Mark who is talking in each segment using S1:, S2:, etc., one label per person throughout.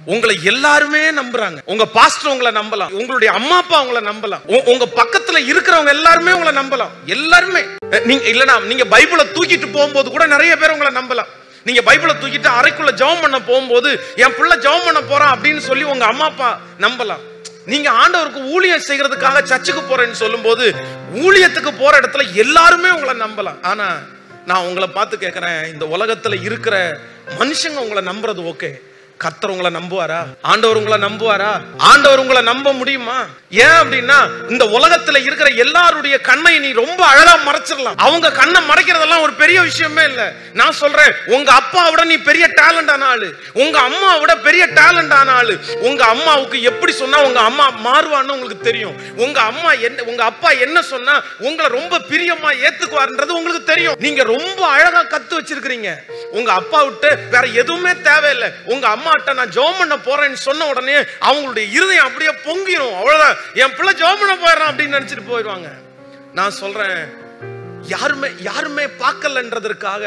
S1: உங்களை எல்லாருமே நம்புறாங்க உங்க பாஸ்டர் உங்களை நம்பலாம் உங்களுடைய அம்மா அப்பா உங்களை நம்பலாம் உ- உங்க பக்கத்துல இருக்கிறவங்க எல்லாருமே உங்களை நம்பலாம் எல்லாருமே அஹ், நீங்க இல்லனா நீங்க பைபிளை தூக்கிட்டு போகும்போது கூட நிறைய பேர் உங்களை நம்பலாம் நீங்க பைபிளை தூக்கிட்டு அறைக்குள்ள ஜெபம் பண்ண போகும்போது என் பிள்ளை ஜெபம் பண்ண போறான் அப்படின்னு சொல்லி உங்க அம்மா அப்பா நம்பலாம் நீங்க ஆண்டவருக்கு ஊழியம் செய்யறதுக்காக சர்ச்சுக்கு போறேன்னு சொல்லும்போது ஊழியத்துக்கு போற இடத்துல எல்லாருமே உங்களை நம்பலாம் ஆனா நான் உங்களை பார்த்து கேட்கிறேன் இந்த உலகத்துல இருக்கிற மனுஷங்க உங்களை நம்புறது ஓகே கர்த்தர் உங்களை நம்புவாரா ஆண்டவர் உங்களை நம்புவாரா ஆண்டவர் உங்களை நம்ப முடியுமா ஏன் அப்படின்னா இந்த உலகத்துல இருக்கிற எல்லாருடைய கண்ணை நீ ரொம்ப அழகா மறைச்சிடலாம் அவங்க கண்ணை மறைக்கிறதெல்லாம் ஒரு பெரிய விஷயமே இல்ல நான் சொல்றேன் உங்க அப்பாவோட நீ பெரிய டேலண்ட் ஆன ஆளு உங்க அம்மாவோட பெரிய டேலண்ட் ஆன ஆளு உங்க அம்மாவுக்கு எப்படி சொன்னா உங்க அம்மா மாறுவான்னு உங்களுக்கு தெரியும் உங்க அம்மா என்ன உங்க அப்பா என்ன சொன்னா உங்களை ரொம்ப பிரியமா ஏத்துக்குவாருன்றது உங்களுக்கு தெரியும் நீங்க ரொம்ப அழகா கத்து வச்சிருக்கிறீங்க உங்க அப்பா விட்டு வேற எதுவுமே தேவையில்லை உங்க அம்மாட்ட நான் ஜெபம் பண்ண போறேன்னு சொன்ன உடனே அவங்களுடைய இருதயம் அப்படியே பொங்கிரும் அவ்வளவுதான் என் பிள்ளை ஜெபம் பண்ண போயிடறான் அப்படின்னு நினைச்சிட்டு போயிடுவாங்க நான் சொல்றேன் யாருமே யாருமே பார்க்கலன்றதற்காக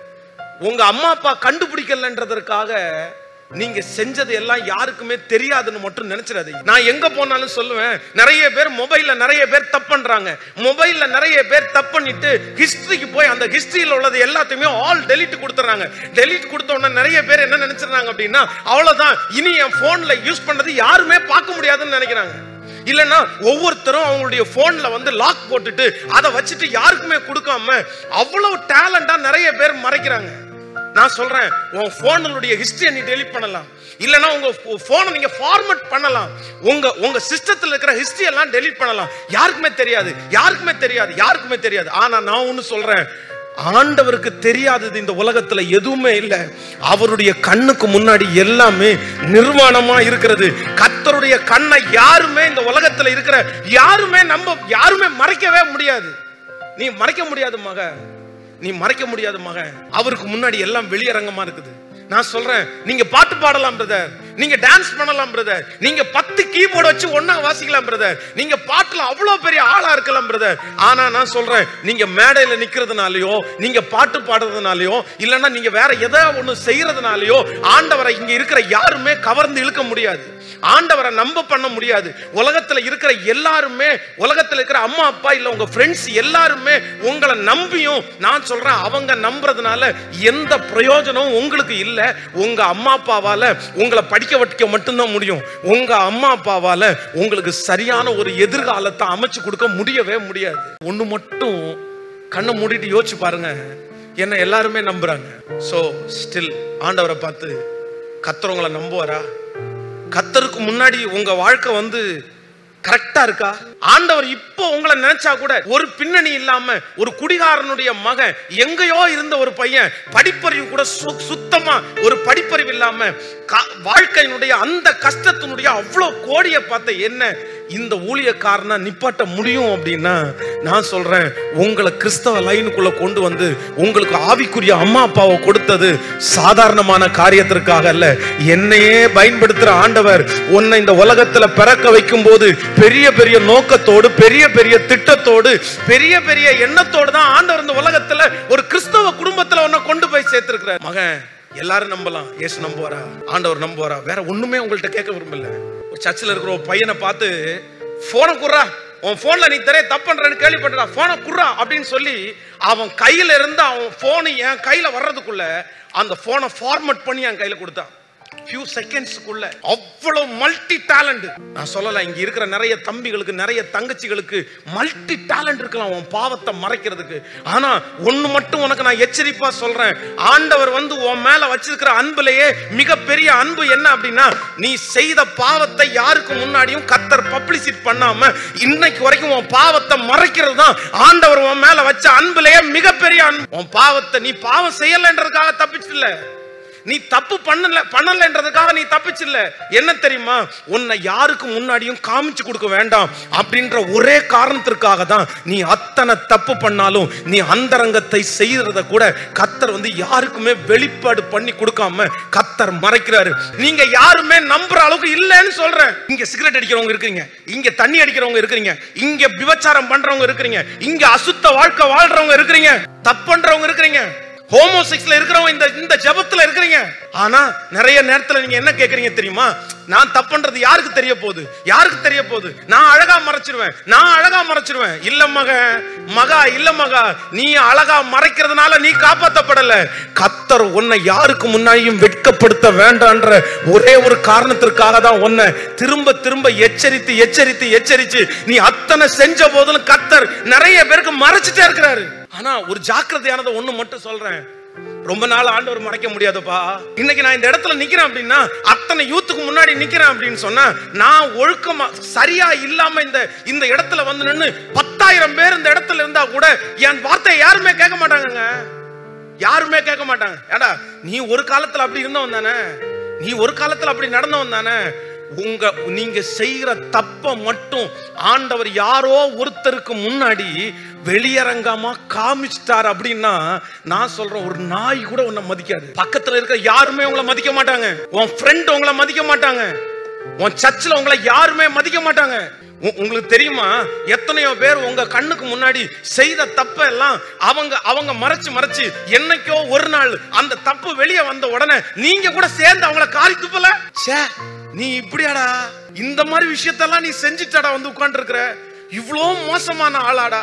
S1: உங்க அம்மா அப்பா கண்டுபிடிக்கலன்றதற்காக நீங்க செஞ்சது எல்லாம் யாருக்குமே தெரியாதுன்னு மட்டும் நினைச்சிடாதீங்க நான் எங்க போனாலும் சொல்லுவேன் நிறைய பேர் மொபைல்ல நிறைய பேர் தப்பு பண்றாங்க மொபைல்ல நிறைய பேர் தப்பு பண்ணிட்டு ஹிஸ்டரிக்கு போய் அந்த ஹிஸ்டரியில உள்ளது எல்லாத்தையுமே ஆல் டெலிட் கொடுத்துறாங்க டெலிட் கொடுத்த உடனே நிறைய பேர் என்ன நினைச்சிருந்தாங்க அப்படின்னா அவ்வளவுதான் இனி என் போன்ல யூஸ் பண்ணது யாருமே பார்க்க முடியாதுன்னு நினைக்கிறாங்க இல்லைன்னா ஒவ்வொருத்தரும் அவங்களுடைய போன்ல வந்து லாக் போட்டுட்டு அதை வச்சுட்டு யாருக்குமே கொடுக்காம அவ்வளவு டேலண்டா நிறைய பேர் மறைக்கிறாங்க நான் சொல்றேன் உன் போனுடைய ஹிஸ்டரியை நீ டெலிட் பண்ணலாம் இல்லைன்னா உங்க போனை நீங்க ஃபார்மட் பண்ணலாம் உங்க உங்க சிஸ்டத்துல இருக்கிற ஹிஸ்டரி எல்லாம் டெலீட் பண்ணலாம் யாருக்குமே தெரியாது யாருக்குமே தெரியாது யாருக்குமே தெரியாது ஆனா நான் ஒன்னு சொல்றேன் ஆண்டவருக்கு தெரியாதது இந்த உலகத்துல எதுவுமே இல்லை அவருடைய கண்ணுக்கு முன்னாடி எல்லாமே நிர்வாணமா இருக்கிறது கத்தருடைய கண்ணை யாருமே இந்த உலகத்துல இருக்கிற யாருமே நம்ப யாருமே மறைக்கவே முடியாது நீ மறைக்க முடியாது மக நீ மறைக்க முடியாது மகன் அவருக்கு முன்னாடி எல்லாம் வெளியரங்கமா இருக்குது நான் சொல்றேன் நீங்க பாட்டு பாடலாம் பிரதர் நீங்க டான்ஸ் பண்ணலாம் பிரதர் நீங்க பத்து கீபோர்டு வச்சு ஒண்ணா வாசிக்கலாம் பிரதர் நீங்க பாட்டுல அவ்வளவு பெரிய ஆளா இருக்கலாம் பிரதர் ஆனா நான் சொல்றேன் நீங்க மேடையில நிக்கிறதுனாலயோ நீங்க பாட்டு பாடுறதுனாலயோ இல்லைன்னா நீங்க வேற எதை ஒண்ணு செய்யறதுனாலயோ ஆண்டவரை இங்க இருக்கிற யாருமே கவர்ந்து இழுக்க முடியாது ஆண்டவரை நம்ப பண்ண முடியாது உலகத்துல இருக்கிற எல்லாருமே உலகத்துல இருக்கிற அம்மா அப்பா இல்ல உங்க ஃப்ரெண்ட்ஸ் எல்லாருமே உங்களை நம்பியும் நான் சொல்றேன் அவங்க நம்புறதுனால எந்த பிரயோஜனமும் உங்களுக்கு இல்ல உங்க அம்மா அப்பாவால உங்களை படிக்க வைக்க மட்டும்தான் முடியும் உங்க அம்மா அப்பாவால உங்களுக்கு சரியான ஒரு எதிர்காலத்தை அமைச்சு கொடுக்க முடியவே முடியாது ஒண்ணு மட்டும் கண்ணை மூடிட்டு யோசிச்சு பாருங்க என்ன எல்லாருமே நம்புறாங்க சோ ஸ்டில் ஆண்டவரை பார்த்து கத்துறவங்களை நம்புவாரா கத்தருக்கு முன்னாடி உங்க வாழ்க்கை வந்து கரெக்டா இருக்கா ஆண்டவர் இப்போ உங்களை நினைச்சா கூட ஒரு பின்னணி இல்லாம ஒரு குடிகாரனுடைய மகன் எங்கேயோ இருந்த ஒரு பையன் படிப்பறிவு கூட சு- சுத்தமா ஒரு படிப்பறிவு இல்லாம கா- வாழ்க்கையினுடைய அந்த கஷ்டத்தினுடைய அவ்வளவு கோடியை பார்த்த என்ன இந்த ஊழியக்காரனை நிப்பாட்ட முடியும் அப்படின்னா நான் சொல்றேன் உங்களை கிறிஸ்தவ லைனுக்குள்ள கொண்டு வந்து உங்களுக்கு ஆவிக்குரிய அம்மா அப்பாவை கொடுத்தது சாதாரணமான காரியத்திற்காக அல்ல என்னையே பயன்படுத்துற ஆண்டவர் உன்னை இந்த உலகத்துல பிறக்க வைக்கும் போது பெரிய பெரிய நோக்கத்தோடு பெரிய பெரிய திட்டத்தோடு பெரிய பெரிய எண்ணத்தோடு தான் ஆண்டவர் இந்த உலகத்துல ஒரு கிறிஸ்தவ குடும்பத்துல உன்னை கொண்டு போய் சேர்த்திருக்கிறார் மகன் எல்லாரும் நம்பலாம் இயேசு நம்புவாரா ஆண்டவர் நம்புவாரா வேற ஒண்ணுமே உங்கள்ட்ட கேட்க விரும்பல ஒரு சர்ச்சில் இருக்கிற ஒரு பையனை பார்த்து போனை குர்றா உன் போன்ல நீ தெரிய தப்பு பண்றேன்னு கேள்விப்பட்டா போனை குர்றா அப்படின்னு சொல்லி அவன் கையில இருந்து அவன் போன் என் கையில வர்றதுக்குள்ள அந்த போனை ஃபார்மட் பண்ணி என் கையில கொடுத்தான் ஃபியூ செகண்ட்ஸ்க்குள்ள அவ்வளவு மல்டி டேலண்ட் நான் சொல்லல இங்க இருக்கிற நிறைய தம்பிகளுக்கு நிறைய தங்கச்சிகளுக்கு மல்டி டேலண்ட் இருக்கலாம் உன் பாவத்தை மறைக்கிறதுக்கு ஆனா ஒண்ணு மட்டும் உனக்கு நான் எச்சரிப்பா சொல்றேன் ஆண்டவர் வந்து உன் மேல வச்சிருக்கிற அன்புலயே மிகப்பெரிய அன்பு என்ன அப்படின்னா நீ செய்த பாவத்தை யாருக்கு முன்னாடியும் கத்தர் பப்ளிசிட் பண்ணாம இன்னைக்கு வரைக்கும் உன் பாவத்தை மறைக்கிறது தான் ஆண்டவர் உன் மேல வச்ச அன்புலயே மிகப்பெரிய அன்பு உன் பாவத்தை நீ பாவம் செய்யலைன்றதுக்காக தப்பிச்சில்ல நீ தப்பு பண்ணல பண்ணலன்றதுக்காக நீ தப்பிச்சில்ல என்ன தெரியுமா உன்னை யாருக்கு முன்னாடியும் காமிச்சு கொடுக்க வேண்டாம் அப்படின்ற ஒரே காரணத்திற்காக தான் நீ அத்தனை தப்பு பண்ணாலும் நீ அந்தரங்கத்தை செய்யறத கூட கத்தர் வந்து யாருக்குமே வெளிப்பாடு பண்ணி கொடுக்காம கத்தர் மறைக்கிறாரு நீங்க யாருமே நம்புற அளவுக்கு இல்லைன்னு சொல்றேன் இங்க சிகரெட் அடிக்கிறவங்க இருக்கிறீங்க இங்க தண்ணி அடிக்கிறவங்க இருக்கிறீங்க இங்க விபச்சாரம் பண்றவங்க இருக்கிறீங்க இங்க அசுத்த வாழ்க்கை வாழ்றவங்க இருக்கிறீங்க தப்புன்றவங்க இருக்கிறீங்க ஹோமோசெக்ஸ்ல இருக்கிறவங்க இந்த இந்த ஜெபத்துல இருக்கிறீங்க ஆனா நிறைய நேரத்துல நீங்க என்ன கேக்குறீங்க தெரியுமா நான் தப்புன்றது யாருக்கு தெரிய போகுது யாருக்கு தெரிய போகுது நான் அழகா மறைச்சிருவேன் நான் அழகா மறைச்சிருவேன் இல்ல மக மகா இல்ல மகா நீ அழகா மறைக்கிறதுனால நீ காப்பாத்தப்படல கத்தர் உன்னை யாருக்கு முன்னாடியும் வெட்கப்படுத்த வேண்டான்ற ஒரே ஒரு காரணத்திற்காக தான் உன்னை திரும்ப திரும்ப எச்சரித்து எச்சரித்து எச்சரித்து நீ அத்தனை செஞ்ச போதிலும் கத்தர் நிறைய பேருக்கு மறைச்சிட்டே இருக்கிறாரு ஆனா ஒரு ஜாக்கிரதையானதை ஒண்ணு மட்டும் சொல்றேன் ரொம்ப நாள் ஆண்டவர் மறைக்க முடியாதுப்பா இன்னைக்கு நான் இந்த இடத்துல நிக்கிறேன் அப்படின்னா அத்தனை யூத்துக்கு முன்னாடி நிக்கிறேன் அப்படின்னு சொன்னா நான் ஒழுக்கமா சரியா இல்லாம இந்த இந்த இடத்துல வந்து நின்னு பத்தாயிரம் பேர் இந்த இடத்துல இருந்தா கூட என் வார்த்தையை யாருமே கேட்க மாட்டாங்கங்க யாருமே கேட்க மாட்டாங்க ஏடா நீ ஒரு காலத்துல அப்படி இருந்தவன் தானே நீ ஒரு காலத்துல அப்படி நடந்தவன் தானே உங்க நீங்க செய்யற தப்ப மட்டும் ஆண்டவர் யாரோ ஒருத்தருக்கு முன்னாடி வெளியரங்கமா காமிச்சிட்டார் அப்படின்னா நான் சொல்றேன் ஒரு நாய் கூட உன்னை மதிக்காது பக்கத்துல இருக்க யாருமே உங்களை மதிக்க மாட்டாங்க உன் ஃப்ரெண்ட் உங்களை மதிக்க மாட்டாங்க உன் சர்ச்சில் உங்களை யாருமே மதிக்க மாட்டாங்க உ- உங்களுக்கு தெரியுமா எத்தனையோ பேர் உங்க கண்ணுக்கு முன்னாடி செய்த தப்ப எல்லாம் அவங்க அவங்க மறைச்சு மறைச்சு என்னைக்கோ ஒரு நாள் அந்த தப்பு வெளியே வந்த உடனே நீங்க கூட சேர்ந்து அவங்கள காரி துப்பல ச்சே நீ இப்படியாடா இந்த மாதிரி விஷயத்தெல்லாம் நீ செஞ்சுட்டாடா வந்து உட்கார்ந்து இருக்கிற இவ்வளோ மோசமான ஆளாடா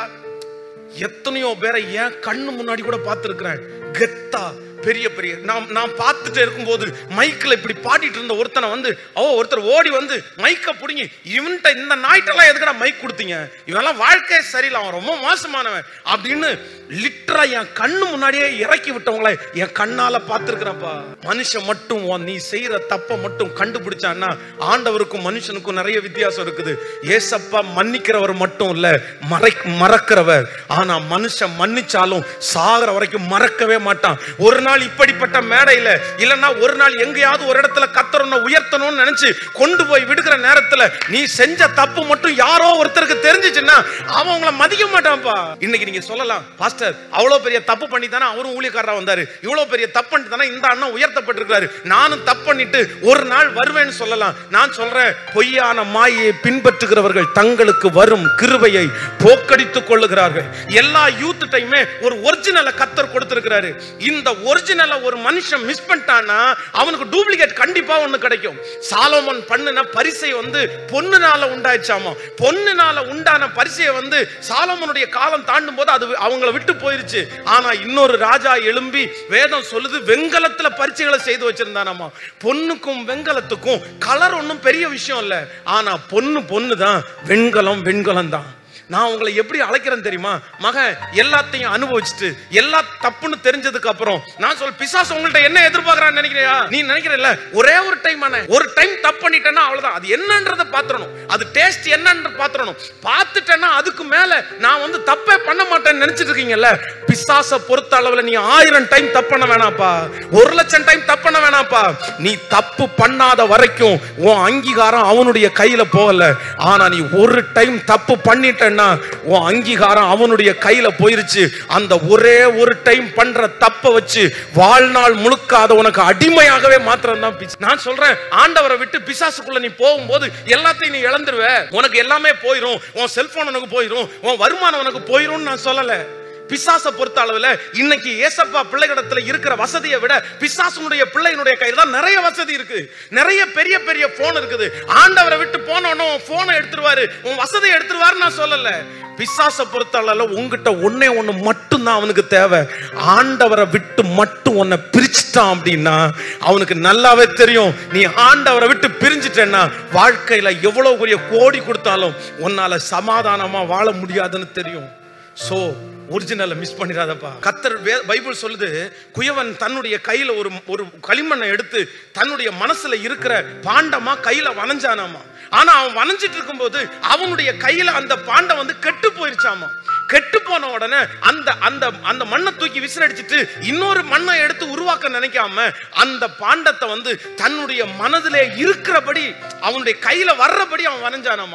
S1: எத்தனையோ பேரை ஏன் கண்ணு முன்னாடி கூட பார்த்துருக்கிறேன் கெத்தா பெரிய பெரிய நான் நான் பார்த்துட்டு இருக்கும்போது மைக்கில் இப்படி பாடிட்டு இருந்த ஒருத்தனை வந்து ஓ ஒருத்தர் ஓடி வந்து மைக்கை பிடிங்கி இவன்கிட்ட இந்த நாய்ட்டெல்லாம் எதுக்குடா மைக் கொடுத்தீங்க இவெல்லாம் வாழ்க்கையே சரியில்லை அவன் ரொம்ப மோசமானவன் அப்படின்னு லிட்டரா என் கண்ணு முன்னாடியே இறக்கி விட்டவங்கள என் கண்ணால பார்த்துருக்கிறப்பா மனுஷன் மட்டும் உன் நீ செய்யற தப்பை மட்டும் கண்டுபிடிச்சான்னா ஆண்டவருக்கும் மனுஷனுக்கும் நிறைய வித்தியாசம் இருக்குது ஏசப்பா மன்னிக்கிறவர் மட்டும் இல்ல மறை மறக்கிறவர் ஆனா மனுஷன் மன்னிச்சாலும் சாகிற வரைக்கும் மறக்கவே மாட்டான் ஒரு நாள் இப்படிப்பட்ட மேடையில இல்லைன்னா ஒரு நாள் எங்கேயாவது ஒரு இடத்துல கத்தரனை உயர்த்தணும்னு நினைச்சு கொண்டு போய் விடுகிற நேரத்துல நீ செஞ்ச தப்பு மட்டும் யாரோ ஒருத்தருக்கு தெரிஞ்சிச்சுன்னா அவன் உங்களை மதிக்க மாட்டான்ப்பா இன்னைக்கு நீங்க சொல்லலாம் பாஸ்டர் அவ்வளவு பெரிய தப்பு பண்ணி தானே அவரும் ஊழியக்காரரா வந்தாரு இவ்வளவு பெரிய தப்பு பண்ணி தானே இந்த அண்ணன் உயர்த்தப்பட்டிருக்காரு நானும் தப்பு பண்ணிட்டு ஒரு நாள் வருவேன்னு சொல்லலாம் நான் சொல்றேன் பொய்யான மாயை பின்பற்றுகிறவர்கள் தங்களுக்கு வரும் கிருபையை போக்கடித்துக் கொள்ளுகிறார்கள் எல்லா யூத் டைமே ஒரு ஒரிஜினலை கத்தர் கொடுத்திருக்கிறாரு இந்த ஒரிஜினலை ஒரு மனுஷன் மிஸ் பண்ணிட்டான்னா அவனுக்கு டூப்ளிகேட் கண்டிப்பா ஒண்ணு கிடைக்கும் சாலோமன் பண்ணின பரிசை வந்து பொண்ணுனால உண்டாயிச்சாமா பொண்ணுனால உண்டான பரிசையை வந்து சாலோமனுடைய காலம் தாண்டும் போது அது அவங்கள விட்டு போயிருச்சு ஆனா இன்னொரு ராஜா எழும்பி வேதம் சொல்லுது வெண்கலத்துல பரிச்சைகளை செய்து வச்சிருந்தானாமா பொண்ணுக்கும் வெண்கலத்துக்கும் கலர் ஒன்றும் பெரிய விஷயம் இல்ல ஆனா பொண்ணு பொண்ணு தான் வெண்கலம் வெண்கலம் தான் நான் உங்களை எப்படி அழைக்கிறேன் தெரியுமா மகன் எல்லாத்தையும் அனுபவிச்சுட்டு எல்லா தப்புன்னு தெரிஞ்சதுக்கு அப்புறம் நான் சொல் பிசாசு உங்கள்ட்ட என்ன எதிர்பார்க்கறான்னு நினைக்கிறியா நீ நினைக்கிறல்ல ஒரே ஒரு டைம் ஆனே ஒரு டைம் தப்பு பண்ணிட்டேன்னா அவ்வளவுதான் அது என்னன்றதை பாத்துறணும் அது டேஸ்ட் என்னன்ற பாத்துறணும் பார்த்துட்டேன்னா அதுக்கு மேல நான் வந்து தப்பே பண்ண மாட்டேன்னு நினைச்சிட்டு இருக்கீங்கல்ல பிசாசை பொறுத்த அளவுல நீ ஆயிரம் டைம் தப்பு பண்ண வேணாப்பா ஒரு லட்சம் டைம் தப்பு பண்ண வேணாப்பா நீ தப்பு பண்ணாத வரைக்கும் உன் அங்கீகாரம் அவனுடைய கையில போகல ஆனா நீ ஒரு டைம் தப்பு பண்ணிட்டேன்னா உன் அங்கீகாரம் அவனுடைய கையில போயிருச்சு அந்த ஒரே ஒரு டைம் பண்ற தப்ப வச்சு வாழ்நாள் முழுக்க அதை உனக்கு அடிமையாகவே மாத்திரம் தான் பிசா- நான் சொல்றேன் ஆண்டவரை விட்டு பிசாசுக்குள்ள நீ போகும்போது எல்லாத்தையும் நீ இழந்துருவ உனக்கு எல்லாமே போயிரும் உன் செல்போன் உனக்கு போயிரும் உன் வருமானம் உனக்கு போயிரும்னு நான் சொல்லல பிசாசை பொறுத்த அளவுல இன்னைக்கு ஏசப்பா பிள்ளைகளிடத்துல இருக்கிற வசதியை விட பிசாசுனுடைய பிள்ளையினுடைய கையில தான் நிறைய வசதி இருக்கு நிறைய பெரிய பெரிய போன் இருக்குது ஆண்டவரை விட்டு போனோன்னு உன் போனை எடுத்துருவாரு உன் வசதியை எடுத்துருவாரு நான் சொல்லல பிசாசை பொறுத்த அளவுல உங்ககிட்ட ஒன்னே ஒண்ணு மட்டும்தான் அவனுக்கு தேவை ஆண்டவரை விட்டு மட்டும் உன்னை பிரிச்சுட்டான் அப்படின்னா அவனுக்கு நல்லாவே தெரியும் நீ ஆண்டவரை விட்டு பிரிஞ்சிட்டேன்னா வாழ்க்கையில எவ்வளவு பெரிய கோடி கொடுத்தாலும் உன்னால சமாதானமா வாழ முடியாதுன்னு தெரியும் சோ ஒரிஜினலை மிஸ் பண்ணிடாதப்பா கத்தர் வே- பைபிள் சொல்லுது குயவன் தன்னுடைய கையில ஒரு ஒரு களிமண்ணை எடுத்து தன்னுடைய மனசுல இருக்கிற பாண்டமா கையில வனைஞ்சானாமா ஆனா அவன் வனைஞ்சிட்டு இருக்கும்போது அவனுடைய கையில அந்த பாண்டம் வந்து கெட்டு போயிருச்சாமா கெட்டு போன உடனே அந்த அந்த அந்த மண்ணை தூக்கி விசிறடிச்சிட்டு இன்னொரு மண்ணை எடுத்து உருவாக்க நினைக்காம அந்த பாண்டத்தை வந்து தன்னுடைய மனதிலே இருக்கிறபடி அவனுடைய கையில வர்றபடி அவன் வரைஞ்சானாமா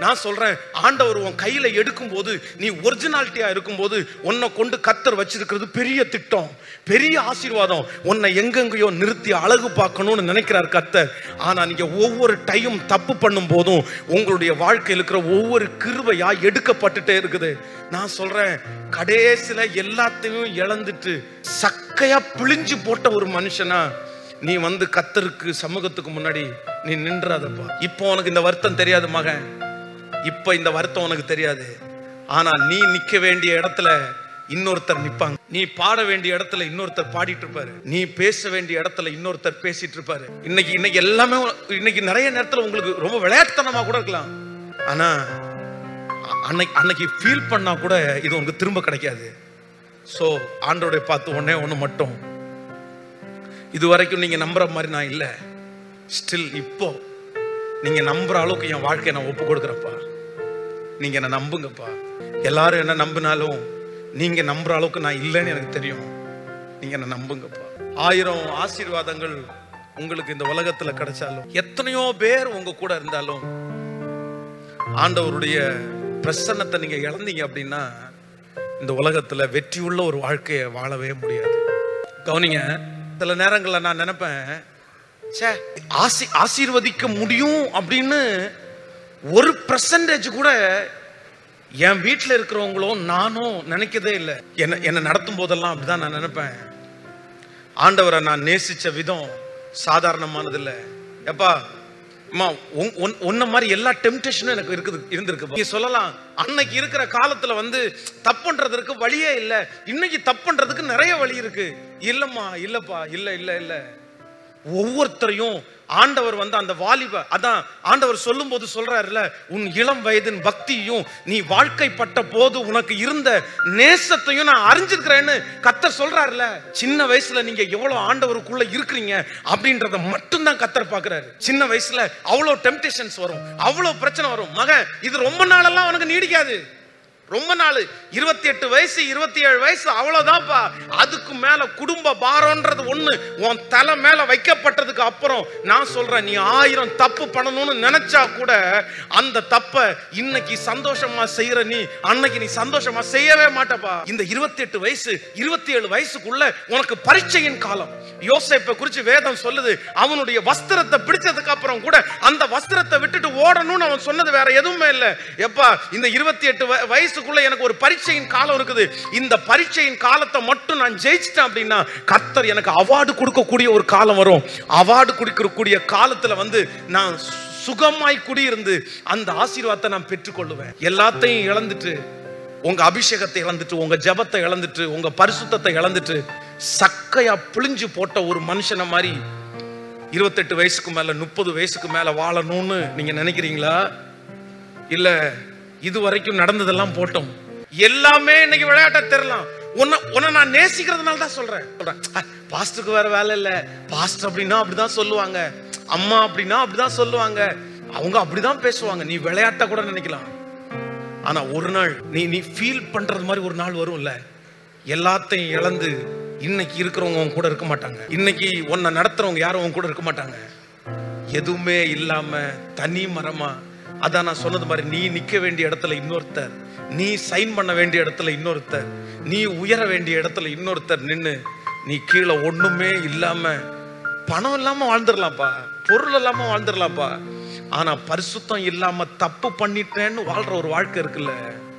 S1: நான் சொல்றேன் ஆண்டவர் உன் கையில எடுக்கும்போது நீ ஒரிஜினாலிட்டியா இருக்கும்போது உன்னை கொண்டு கத்தர் வச்சிருக்கிறது பெரிய திட்டம் பெரிய ஆசீர்வாதம் உன்னை எங்கெங்கேயோ நிறுத்தி அழகு பார்க்கணும்னு நினைக்கிறார் கத்தர் ஆனா நீங்க ஒவ்வொரு டைம் தப்பு பண்ணும் போதும் உங்களுடைய வாழ்க்கையில் இருக்கிற ஒவ்வொரு கிருபையா எடுக்கப்பட்டுட்டே இருக்குது நான் சொல்றேன் கடைசியில எல்லாத்தையும் இழந்துட்டு சக்கையா பிழிஞ்சு போட்ட ஒரு மனுஷனா நீ வந்து கத்தருக்கு சமூகத்துக்கு முன்னாடி நீ நின்றாதப்பா இப்போ உனக்கு இந்த வருத்தம் தெரியாது மகன் இப்ப இந்த வருத்தம் உனக்கு தெரியாது ஆனா நீ நிக்க வேண்டிய இடத்துல இன்னொருத்தர் நிப்பாங்க நீ பாட வேண்டிய இடத்துல இன்னொருத்தர் பாடிட்டு இருப்பாரு நீ பேச வேண்டிய இடத்துல இன்னொருத்தர் பேசிட்டு இருப்பாரு இன்னைக்கு இன்னைக்கு எல்லாமே இன்னைக்கு நிறைய நேரத்துல உங்களுக்கு ரொம்ப விளையாட்டுத்தனமா கூட இருக்கலாம் ஆனா அ- அன்னைக்கு அன்னைக்கு ஃபீல் பண்ணா கூட இது உனக்கு திரும்ப கிடைக்காது ஸோ ஆண்டோடைய பார்த்து ஒன்னே ஒன்று மட்டும் இது வரைக்கும் நீங்க நம்புற மாதிரி நான் இல்லை ஸ்டில் இப்போ நீங்க நம்புற அளவுக்கு என் வாழ்க்கையை நான் ஒப்பு கொடுக்குறேன்ப்பா நீங்க என்ன நம்புங்கப்பா எல்லாரும் என்ன நம்பினாலும் நீங்க நம்புற அளவுக்கு நான் இல்லைன்னு எனக்கு தெரியும் நீங்க என்ன நம்புங்கப்பா ஆயிரம் ஆசீர்வாதங்கள் உங்களுக்கு இந்த உலகத்துல கிடைச்சாலும் எத்தனையோ பேர் உங்க கூட இருந்தாலும் ஆண்டவருடைய பிரசன்னத்தை நீங்க இழந்தீங்க அப்படின்னா இந்த உலகத்துல வெற்றியுள்ள ஒரு வாழ்க்கையை வாழவே முடியாது கவனிங்க சில நேரங்கள்ல நான் நினைப்பேன் ச்சே ஆசி ஆசீர்வதிக்க முடியும் அப்படின்னு ஒரு பர்சன்டேஜ் கூட என் வீட்டில் இருக்கிறவங்களும் நானும் நினைக்கதே இல்லை என்ன என்னை நடத்தும் போதெல்லாம் அப்படிதான் நான் நினைப்பேன் ஆண்டவரை நான் நேசிச்ச விதம் சாதாரணமானது இல்லை எப்பா அம்மா உன்- உன்- உன்ன மாதிரி எல்லா டெம்டேஷனும் எனக்கு இருக்குது இருந்திருக்கு நீ சொல்லலாம் அன்னைக்கு இருக்கிற காலத்துல வந்து தப்புன்றதுக்கு வழியே இல்லை இன்னைக்கு தப்புன்றதுக்கு நிறைய வழி இருக்கு இல்லம்மா இல்லப்பா இல்ல இல்ல இல்ல ஒவ்வொருத்தரையும் ஆண்டவர் வந்து அந்த வாலிப அதான் ஆண்டவர் சொல்லும்போது சொல்றாருல உன் இளம் வயதின் பக்தியும் நீ வாழ்க்கைப்பட்ட போது உனக்கு இருந்த நேசத்தையும் நான் அறிஞ்சிருக்கிறேன்னு கத்தர் சொல்றாருல சின்ன வயசுல நீங்க எவ்வளவு ஆண்டவருக்குள்ள இருக்கிறீங்க அப்படின்றத மட்டும்தான் கத்தர் பாக்குறாரு சின்ன வயசுல அவ்வளவு டெம்டேஷன்ஸ் வரும் அவ்வளவு பிரச்சனை வரும் மகன் இது ரொம்ப நாளெல்லாம் உனக்கு நீடிக்காது ரொம்ப நாள் இருபத்தி எட்டு வயசு இருபத்தி ஏழு வயசு அவ்வளவுதான்ப்பா அதுக்கு மேல குடும்ப பாரம்ன்றது ஒண்ணு உன் தலை மேல வைக்கப்பட்டதுக்கு அப்புறம் நான் சொல்றேன் நீ ஆயிரம் தப்பு பண்ணணும்னு நினைச்சா கூட அந்த தப்ப இன்னைக்கு சந்தோஷமா செய்யற நீ அன்னைக்கு நீ சந்தோஷமா செய்யவே மாட்டப்பா இந்த இருபத்தி எட்டு வயசு இருபத்தி ஏழு வயசுக்குள்ள உனக்கு பரீட்சையின் காலம் யோசேப்பை குறிச்சு வேதம் சொல்லுது அவனுடைய வஸ்திரத்தை பிடிச்சதுக்கு அப்புறம் கூட அந்த வஸ்திரத்தை விட்டுட்டு ஓடணும்னு அவன் சொன்னது வேற எதுவுமே இல்லை எப்பா இந்த இருபத்தி எட்டு வயசுக்குள்ள எனக்கு ஒரு பரீட்சையின் காலம் இருக்குது இந்த பரீட்சையின் காலத்தை மட்டும் நான் ஜெயிச்சிட்டேன் அப்படின்னா கர்த்தர் எனக்கு அவார்டு கொடுக்கக்கூடிய ஒரு காலம் வரும் அவார்டு கொடுக்கக்கூடிய காலத்துல வந்து நான் சு- சுகமாய் குடியிருந்து அந்த ஆசீர்வாதத்தை நான் பெற்றுக்கொள்ளுவேன் எல்லாத்தையும் இழந்துட்டு உங்க அபிஷேகத்தை இழந்துட்டு உங்க ஜெபத்தை இழந்துட்டு உங்க பரிசுத்தத்தை இழந்துட்டு சக்கையா பிழிஞ்சு போட்ட ஒரு மனுஷனை மாதிரி இருபத்தெட்டு வயசுக்கு மேல முப்பது வயசுக்கு மேல வாழணும்னு நீங்க நினைக்கிறீங்களா இல்ல இது வரைக்கும் நடந்ததெல்லாம் போட்டோம் எல்லாமே இன்னைக்கு விளையாட்ட தெரியலாம் உன்னை உன்னை நான் நேசிக்கிறதுனால தான் சொல்றேன் சொல்றேன் பாஸ்டருக்கு வேற வேலை இல்ல பாஸ்டர் அப்படின்னா அப்படிதான் சொல்லுவாங்க அம்மா அப்படின்னா அப்படிதான் சொல்லுவாங்க அவங்க அப்படிதான் பேசுவாங்க நீ விளையாட்ட கூட நினைக்கலாம் ஆனா ஒரு நாள் நீ நீ ஃபீல் பண்றது மாதிரி ஒரு நாள் வரும்ல எல்லாத்தையும் இழந்து இன்னைக்கு இருக்கிறவங்க உன் கூட இருக்க மாட்டாங்க இன்னைக்கு உன்னை நடத்துறவங்க யாரும் உன் கூட இருக்க மாட்டாங்க எதுவுமே இல்லாம தனி மரமா அதான் நான் சொன்னது மாதிரி நீ நிக்க வேண்டிய இடத்துல இன்னொருத்தர் நீ சைன் பண்ண வேண்டிய இடத்துல இன்னொருத்தர் நீ உயர வேண்டிய இடத்துல இன்னொருத்தர் நின்னு நீ கீழே ஒண்ணுமே இல்லாம பணம் இல்லாம வாழ்ந்துடலாம்ப்பா பொருள் இல்லாம வாழ்ந்துடலாம்ப்பா ஆனா பரிசுத்தம் இல்லாம தப்பு பண்ணிட்டேன்னு வாழ்ற ஒரு வாழ்க்கை இருக்குல்ல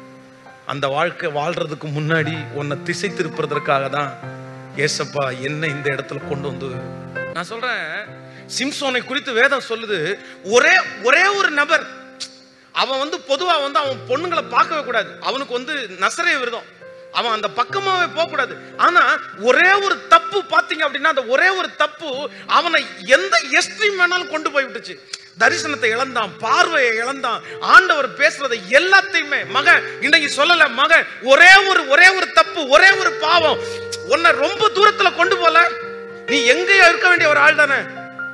S1: அந்த வாழ்க்கை வாழ்றதுக்கு முன்னாடி உன்னை திசை திருப்புறதற்காக தான் ஏசப்பா என்ன இந்த இடத்துல கொண்டு வந்து நான் சொல்றேன் சிம்சோனை குறித்து வேதம் சொல்லுது ஒரே ஒரே ஒரு நபர் அவன் வந்து பொதுவா வந்து அவன் பொண்ணுங்களை பார்க்கவே கூடாது அவனுக்கு வந்து நசரே விரதம் அவன் அந்த பக்கமாவே போக கூடாது ஆனா ஒரே ஒரு தப்பு பாத்தீங்க அப்படின்னா அந்த ஒரே ஒரு தப்பு அவனை எந்த எஸ்ட்ரீம் வேணாலும் கொண்டு போய் விட்டுச்சு தரிசனத்தை இழந்தான் பார்வையை இழந்தான் ஆண்டவர் பேசுறதை எல்லாத்தையுமே மகன் இன்னைக்கு சொல்லல மகன் ஒரே ஒரு ஒரே ஒரு தப்பு ஒரே ஒரு பாவம் உன்னை ரொம்ப தூரத்துல கொண்டு போல நீ எங்கேயோ இருக்க வேண்டிய ஒரு ஆள் தானே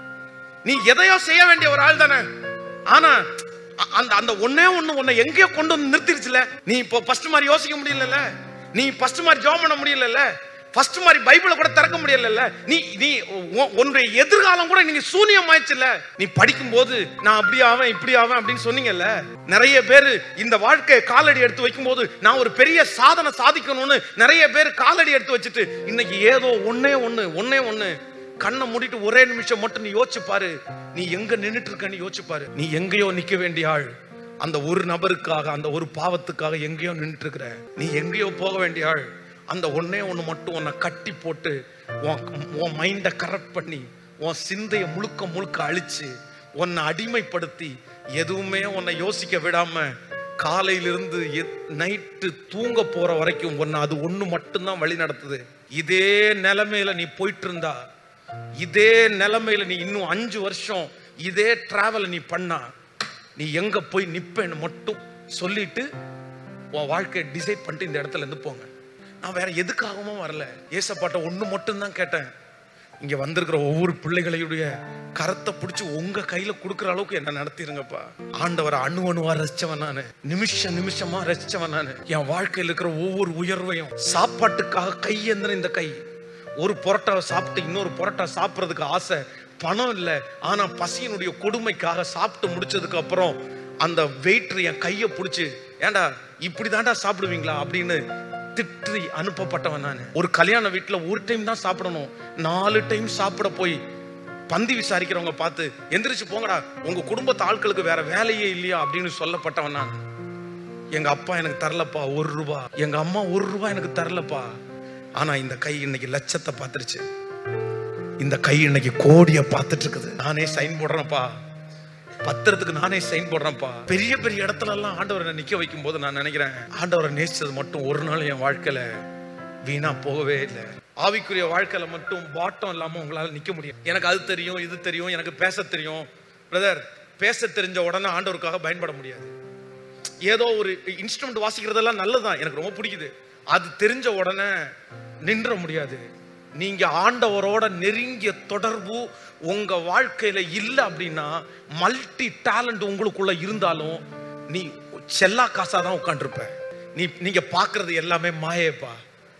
S1: நீ எதையோ செய்ய வேண்டிய ஒரு ஆள் தானே ஆனா அ- அந்த அந்த ஒண்ணே ஒண்ணு உன்னை எங்கேயோ கொண்டு வந்து நிறுத்திருச்சுல நீ இப்போ ஃபர்ஸ்ட் மாதிரி யோசிக்க முடியலல்ல நீ ஃபர்ஸ்ட் மாதிரி ஜாப் பண்ண முடியலல்ல ஃபர்ஸ்ட் மாதிரி பைபிளை கூட திறக்க முடியல நீ நீ உன்- உன்னுடைய எதிர்காலம் கூட நீங்க சூனியமாயிடுச்சுல நீ படிக்கும்போது நான் அப்படி ஆவேன் இப்படி ஆவேன் அப்படின்னு சொன்னீங்கல்ல நிறைய பேர் இந்த வாழ்க்கையை காலடி எடுத்து வைக்கும்போது நான் ஒரு பெரிய சாதனை சாதிக்கணும்னு நிறைய பேர் காலடி எடுத்து வச்சுட்டு இன்னைக்கு ஏதோ ஒண்ணே ஒண்ணு ஒண்ணே ஒண்ணு கண்ணை மூடிட்டு ஒரே நிமிஷம் மட்டும் நீ யோசிச்சு பாரு நீ எங்க நின்னுட்டு இருக்கன்னு யோசிச்சு பாரு நீ எங்கேயோ நிக்க வேண்டிய ஆள் அந்த ஒரு நபருக்காக அந்த ஒரு பாவத்துக்காக எங்கேயோ நின்னுட்டு இருக்கிற நீ எங்கேயோ போக வேண்டிய ஆள் அந்த ஒண்ணே ஒண்ணு மட்டும் உன்னை கட்டி போட்டு உன் உன் மைண்டை கரெக்ட் பண்ணி உன் சிந்தையை முழுக்க முழுக்க அழிச்சு உன்னை அடிமைப்படுத்தி எதுவுமே உன்னை யோசிக்க விடாம காலையிலிருந்து நைட்டு தூங்க போற வரைக்கும் உன்னை அது ஒண்ணு மட்டும்தான் வழி நடத்துது இதே நிலைமையில நீ போயிட்டு இருந்தா இதே நிலைமையில நீ இன்னும் அஞ்சு வருஷம் இதே டிராவல் நீ பண்ணா நீ எங்க போய் நிப்பேன்னு மட்டும் சொல்லிட்டு உன் வாழ்க்கையை டிசைட் பண்ணிட்டு இந்த இடத்துல இருந்து போங்க நான் வேற எதுக்காகவும் வரல ஏசப்பாட்ட ஒண்ணு மட்டும் தான் கேட்டேன் இங்க வந்திருக்கிற ஒவ்வொரு பிள்ளைகளையுடைய கரத்தை பிடிச்சி உங்க கையில கொடுக்குற அளவுக்கு என்ன நடத்திருங்கப்பா ஆண்டவரை அணு அணுவா ரசிச்சவன் நானு நிமிஷம் நிமிஷமா ரசிச்சவன் நானு என் வாழ்க்கையில் இருக்கிற ஒவ்வொரு உயர்வையும் சாப்பாட்டுக்காக கையேந்தின இந்த கை ஒரு புரோட்டாவை சாப்பிட்டு இன்னொரு புரோட்டா சாப்பிட்றதுக்கு ஆசை பணம் இல்லை ஆனா பசியினுடைய கொடுமைக்காக சாப்பிட்டு முடிச்சதுக்கு அப்புறம் அந்த வெயிட்ரு என் கையை பிடிச்சி ஏன்டா இப்படி தாண்டா சாப்பிடுவீங்களா அப்படின்னு திட்டி அனுப்பப்பட்டவன் நான் ஒரு கல்யாண வீட்டுல ஒரு டைம் தான் சாப்பிடணும் நாலு டைம் சாப்பிட போய் பந்தி விசாரிக்கிறவங்க பார்த்து எந்திரிச்சு போங்கடா உங்க குடும்பத்து ஆட்களுக்கு வேற வேலையே இல்லையா அப்படின்னு சொல்லப்பட்டவன் நான் எங்க அப்பா எனக்கு தரலப்பா ஒரு ரூபா எங்க அம்மா ஒரு ரூபா எனக்கு தரலப்பா ஆனா இந்த கை இன்னைக்கு லட்சத்தை பார்த்துருச்சு இந்த கை இன்னைக்கு கோடியை பார்த்துட்டு இருக்குது நானே சைன் போடுறேன்ப்பா பத்திரத்துக்கு நானே சைன் போடுறேன்ப்பா பெரிய பெரிய இடத்துல எல்லாம் ஆண்டவரை நிக்க வைக்கும் போது நான் நினைக்கிறேன் ஆண்டவரை நேசிச்சது மட்டும் ஒரு நாள் என் வாழ்க்கையில வீணா போகவே இல்லை ஆவிக்குரிய வாழ்க்கையில மட்டும் பாட்டம் இல்லாம உங்களால நிக்க முடியும் எனக்கு அது தெரியும் இது தெரியும் எனக்கு பேச தெரியும் பிரதர் பேச தெரிஞ்ச உடனே ஆண்டவருக்காக பயன்பட முடியாது ஏதோ ஒரு இன்ஸ்ட்ருமெண்ட் வாசிக்கிறதெல்லாம் நல்லதுதான் எனக்கு ரொம்ப பிடிக்குது அது தெரிஞ்ச உடனே நின்ற முடியாது நீங்க ஆண்டவரோட நெருங்கிய தொடர்பு உங்க வாழ்க்கையில இல்லை அப்படின்னா மல்டி டேலண்ட் உங்களுக்குள்ள இருந்தாலும் நீ செல்லா காசா தான் உட்காந்துருப்ப நீ நீங்க பாக்குறது எல்லாமே மாயேப்பா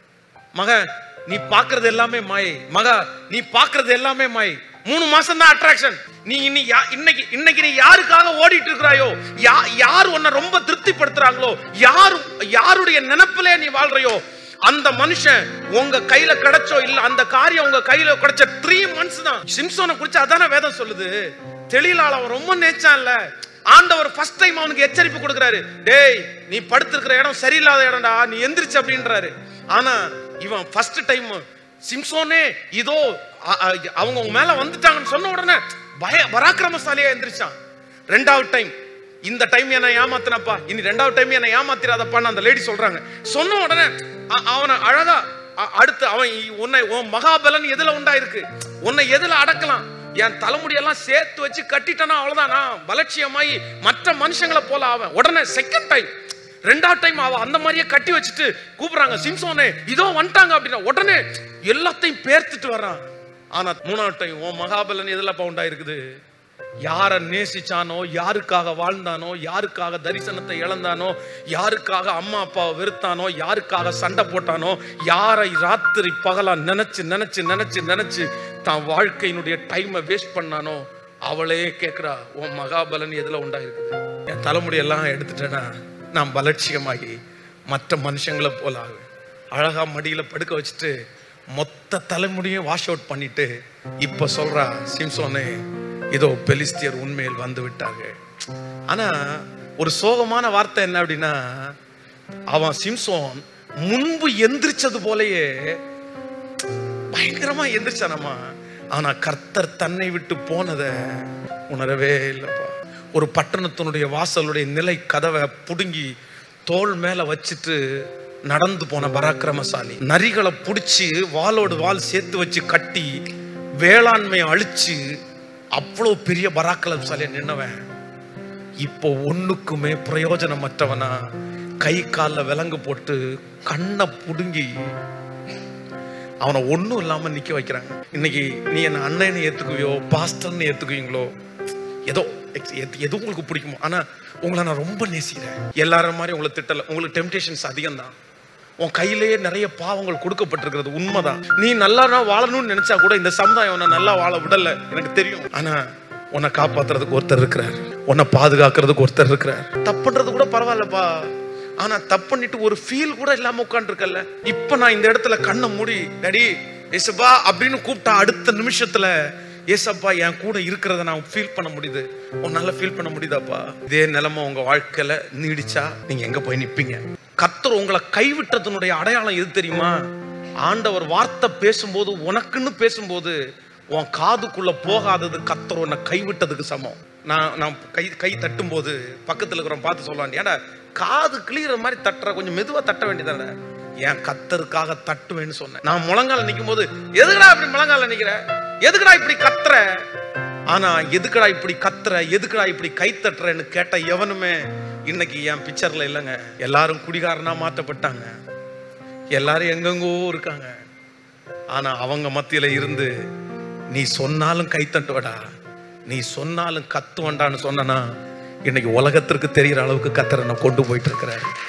S1: மக நீ பாக்குறது எல்லாமே மாயை மக நீ பாக்குறது எல்லாமே மாயை மூணு மாசம் தான் அட்ராக்ஷன் நீ இன்னி யா- இன்னைக்கு இன்னைக்கு நீ யாருக்காக ஓடிட்டு இருக்கிறாயோ யா யார் உன்னை ரொம்ப திருப்திப்படுத்துறாங்களோ யார் யாருடைய நினைப்பிலே நீ வாழ்றையோ அந்த மனுஷன் உங்க கையில கிடைச்சோ இல்ல அந்த காரியம் உங்க கையில கிடைச்ச த்ரீ மந்த்ஸ் தான் சிம்சோனை குறிச்சு அதானே வேதம் சொல்லுது தெளிலால் அவன் ரொம்ப நேச்சான்ல ஆண்டவர் ஃபர்ஸ்ட் டைம் அவனுக்கு எச்சரிப்பு கொடுக்குறாரு டேய் நீ படுத்திருக்கிற இடம் சரியில்லாத இடம்டா நீ எந்திரிச்சு அப்படின்றாரு ஆனா இவன் ஃபர்ஸ்ட் டைம் சிம்சோனே இதோ அ- அ- அவங்க உங்க மேல வந்துட்டாங்கன்னு சொன்ன உடனே பய பராக்கிரமசாலியா எந்திரிச்சான் ரெண்டாவது டைம் இந்த டைம் என்ன ஏமாத்தினப்பா இனி ரெண்டாவது டைம் என்ன ஏமாத்திராதப்பான்னு அந்த லேடி சொல்றாங்க சொன்ன உடனே அ- அவனை அழகா அ- அடுத்து அவன் இ- உன்னை உன் மகாபலன் எதுல உண்டாயிருக்கு உன்னை எதுல அடக்கலாம் என் தலைமுடியெல்லாம் சேர்த்து வச்சு கட்டிட்டனா அவ்வளவுதான் நான் பலட்சியமாயி மற்ற மனுஷங்களை போல அவன் உடனே செகண்ட் டைம் ரெண்டாவது டைம் அவ அந்த மாதிரியே கட்டி வச்சுட்டு கூப்பிடுறாங்க சிம்சோனே இதோ வந்துட்டாங்க அப்படின்னா உடனே எல்லாத்தையும் பேர்த்துட்டு வர்றான் ஆனா மூணாவது டைம் உன் மகாபலன் எதுலப்பா உண்டாயிருக்குது யாரை நேசிச்சானோ யாருக்காக வாழ்ந்தானோ யாருக்காக தரிசனத்தை இழந்தானோ யாருக்காக அம்மா அப்பாவை வெறுத்தானோ யாருக்காக சண்டை போட்டானோ யாரை ராத்திரி பகலா நினைச்சு நினைச்சு நினைச்சு நினைச்சு தான் வாழ்க்கையினுடைய டைமை வேஸ்ட் பண்ணானோ அவளே கேட்குறா உன் மகாபலன் எதுல உண்டாயிருக்குது என் தலைமுடியெல்லாம் எடுத்துட்டேன்னா நான் பலட்சியமாகி மற்ற மனுஷங்களை போல ஆகுவேன் அழகா மடியில படுக்க வச்சுட்டு மொத்த தலைமுடியும் வாஷ் அவுட் பண்ணிட்டு இப்ப சொல்றா சிம்சோனே இதோ பெலிஸ்தியர் உண்மையில் வந்து விட்டார்கள் ஆனா ஒரு சோகமான வார்த்தை என்ன அப்படின்னா அவன் சிம்சோன் முன்பு எந்திரிச்சது போலயே பயங்கரமா எந்திரிச்சானம்மா ஆனா கர்த்தர் தன்னை விட்டு போனதை உணரவே இல்லப்பா ஒரு பட்டணத்தினுடைய வாசலுடைய நிலை கதவை புடுங்கி தோள் மேல வச்சுட்டு நடந்து போன பராக்கிரமசாலி நரிகளை புடிச்சு வாளோடு வாள் சேர்த்து வச்சு கட்டி வேளாண்மையை அழிச்சு அவ்வளோ பெரிய பராக்கிரமசாலியா நின்னவன் இப்போ ஒண்ணுக்குமே பிரயோஜனமற்றவனா கை காலில் விலங்கு போட்டு கண்ணை புடுங்கி அவனை ஒண்ணும் இல்லாம நிக்க வைக்கிறாங்க இன்னைக்கு நீ என்ன அண்ணனை ஏத்துக்குவியோ பாஸ்டர்னு ஏத்துக்குவீங்களோ ஏதோ ex- எது எது உங்களுக்கு பிடிக்குமோ ஆனா உங்களை நான் ரொம்ப நேசிக்கிறேன் எல்லாரும் மாதிரி உங்களை திட்டல உங்களுக்கு டெம்டேஷன்ஸ் அதிகம் தான் உன் கையிலேயே நிறைய பாவங்கள் கொடுக்கப்பட்டிருக்கிறது உண்மைதான் நீ நல்லா நான் வாழணும்னு நினைச்சா கூட இந்த சமுதாயம் உன்னை நல்லா வாழ விடல எனக்கு தெரியும் ஆனா உன்னை காப்பாத்துறதுக்கு ஒருத்தர் இருக்கிறார் உன்னை பாதுகாக்கிறதுக்கு ஒருத்தர் இருக்கிறார் தப்புன்றது கூட பரவாயில்லப்பா ஆனா தப்பு பண்ணிட்டு ஒரு ஃபீல் கூட இல்லாம உட்காந்துருக்கல இப்ப நான் இந்த இடத்துல கண்ணை மூடி டடி ஏசப்பா அப்படின்னு கூப்பிட்டா அடுத்த நிமிஷத்துல ஏசப்பா என் கூட இருக்கிறத நான் ஃபீல் பண்ண முடியுது உன்னால ஃபீல் பண்ண முடியுதாப்பா இதே நிலைமை உங்க வாழ்க்கையில நீடிச்சா நீங்க எங்க போய் நிப்பீங்க கர்த்தர் உங்களை கைவிட்டதனுடைய அடையாளம் எது தெரியுமா ஆண்டவர் வார்த்தை பேசும்போது உனக்குன்னு பேசும்போது உன் காதுக்குள்ள போகாதது கர்த்தர் உன்னை கைவிட்டதுக்கு சமம் நான் நான் கை கை தட்டும் போது பக்கத்துல இருக்கிறவன் பார்த்து சொல்லுவான் ஏன்டா காது கிளியிற மாதிரி தட்டுற கொஞ்சம் மெதுவா தட்ட வேண்டியதானே என் கத்தருக்காக தட்டுவேன்னு சொன்னேன் நான் முழங்கால நிற்கும் போது எதுக்குடா இப்படி முழங்கால நிக்கிற எதுக்குடா இப்படி கத்துற ஆனா எதுக்குடா இப்படி கத்துற எதுக்குடா இப்படி கை தட்டுறேன்னு கேட்ட எவனுமே இன்னைக்கு என் பிக்சர்ல இல்லைங்க எல்லாரும் குடிகாரனா மாற்றப்பட்டாங்க எல்லாரும் எங்கெங்கோ இருக்காங்க ஆனா அவங்க மத்தியில இருந்து நீ சொன்னாலும் கை தட்டுவடா நீ சொன்னாலும் கத்துவண்டான்னு சொன்னனா இன்னைக்கு உலகத்திற்கு தெரிகிற அளவுக்கு கத்தரை நான் கொண்டு போயிட்டு இருக்கிறாரு